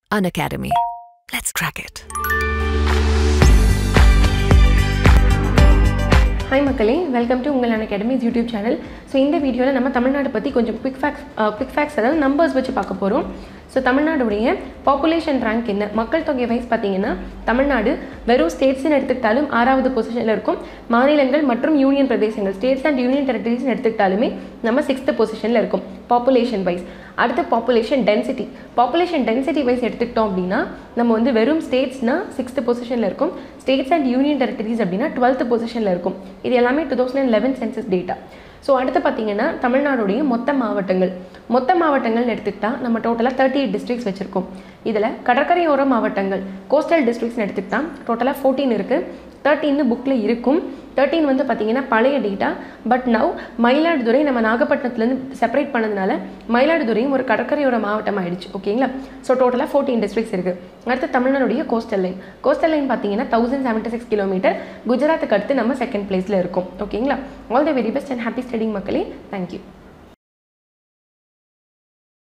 An academy. Let's crack it. Hi மக்களே welcome to உங்கள் academy's YouTube channel so இந்த வீடியோவில் நம்ம தமிழ்நாடு பற்றி கொஞ்சம் குவிக் ஃபேக்ஸ் குவிக் ஃபேக்ஸ் அதாவது நம்பர்ஸ் வச்சு பார்க்க போகிறோம் ஸோ தமிழ்நாடுடைய பாப்புலேஷன் ரேங்க் என்ன மக்கள் தொகை வைஸ் பார்த்தீங்கன்னா தமிழ்நாடு வெறும் ஸ்டேட்ஸ்னு எடுத்துக்கிட்டாலும் ஆறாவது பொசிஷனில் இருக்கும் மாநிலங்கள் மற்றும் யூனியன் பிரதேசங்கள் ஸ்டேட்ஸ் அண்ட் யூனியன் டெரிட்டரிஸ்னு எடுத்துக்கிட்டாலுமே நம்ம சிக்ஸ்த்து பொசிஷனில் இருக்கும் பாப்புலேஷன் வைஸ் அடுத்து population density population density wise எடுத்துக்கிட்டோம் அப்படின்னா நம்ம வந்து வெறும் ஸ்டேட்ஸ்னா சிக்ஸ்த்து பொசிஷனில் இருக்கும் ஸ்டேட்ஸ் அண்ட் யூனியன் டெரிட்டரிஸ் அப்படின்னா டுவெல்த்து பொசிஷனில் இருக்கும் இது எல்லாமே two thousand and eleven census data so அடுத்து பார்த்தீங்கன்னா தமிழ்நாடுடைய மொத்த மாவட்டங்கள் மொத்த மாவட்டங்கள்னு எடுத்துக்கிட்டால் நம்ம டோட்டலாக தேர்ட்டி எயிட் டிஸ்ட்ரிக்ஸ் வச்சுருக்கோம் இதில் கடற்கரையோர மாவட்டங்கள் கோஸ்டல் டிஸ்ட்ரிக்ஸ்னு எடுத்துக்கிட்டால் டோட்டலாக ஃபோர்டீன் இருக்குது தேர்ட்டின்னு புக்கில் இருக்கும் தேர்ட்டீன் வந்து பார்த்தீங்கன்னா பழைய டேட்டா பட் நவ் மயிலாடுதுறை நம்ம நாகப்பட்டினத்துலேருந்து செப்பரேட் பண்ணதுனால மயிலாடுதுறையும் ஒரு கடற்கரையோர மாவட்டம் ஆயிடுச்சு ஓகேங்களா ஸோ டோட்டலாக ஃபோர்டீன் டிஸ்ட்ரிக்ஸ் இருக்குது அடுத்து தமிழ்நாடுடைய கோஸ்டல் லைன் கோஸ்டல் லைன் பார்த்தீங்கன்னா தௌசண்ட் செவன்ட்டி சிக்ஸ் கிலோமீட்டர் குஜராத்துக்கு அடுத்து நம்ம செகண்ட் பிளேஸில் இருக்கும் ஓகேங்களா all the very best and happy studying மக்களே தேங்க்யூ